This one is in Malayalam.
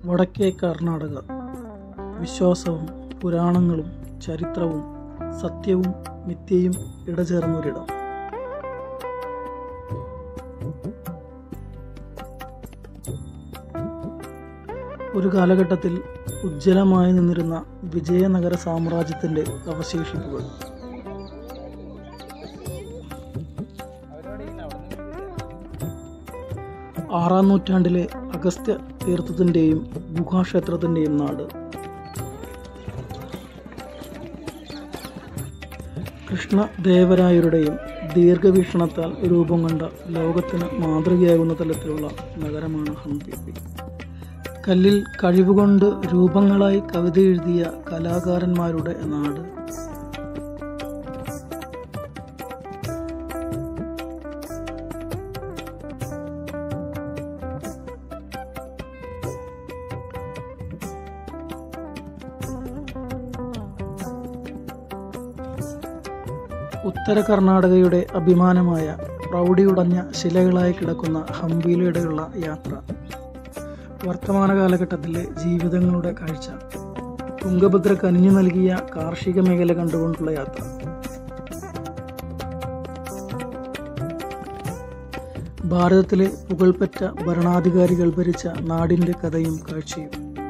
വടക്കേ കർണാടക വിശ്വാസവും പുരാണങ്ങളും ചരിത്രവും സത്യവും മിഥ്യയും ഇടചേർന്നൊരിടം ഒരു കാലഘട്ടത്തിൽ ഉജ്ജ്വലമായി നിന്നിരുന്ന വിജയനഗര സാമ്രാജ്യത്തിൻ്റെ അവശേഷിപ്പുകൾ ആറാം നൂറ്റാണ്ടിലെ അഗസ്ത്യ തീർത്ഥത്തിൻ്റെയും ഗുഹാക്ഷേത്രത്തിൻ്റെയും നാട് കൃഷ്ണദേവരായരുടെയും ദീർഘവീക്ഷണത്താൽ രൂപം കൊണ്ട ലോകത്തിന് മാതൃകയാകുന്ന തലത്തിലുള്ള നഗരമാണ് ഹംപി കല്ലിൽ കഴിവുകൊണ്ട് രൂപങ്ങളായി കവിത എഴുതിയ കലാകാരന്മാരുടെ നാട് ഉത്തര കർണാടകയുടെ അഭിമാനമായ പ്രൗഢിയുടഞ്ഞ ശിലകളായി കിടക്കുന്ന ഹംപിയിലൂടെയുള്ള യാത്ര വർത്തമാന കാലഘട്ടത്തിലെ ജീവിതങ്ങളുടെ കാഴ്ച തുംഗഭദ്ര കനിഞ്ഞു നൽകിയ കാർഷിക മേഖല കണ്ടുകൊണ്ടുള്ള യാത്ര ഭാരതത്തിലെ പുകൾപ്പെട്ട ഭരണാധികാരികൾ ഭരിച്ച നാടിൻ്റെ കഥയും കാഴ്ചയും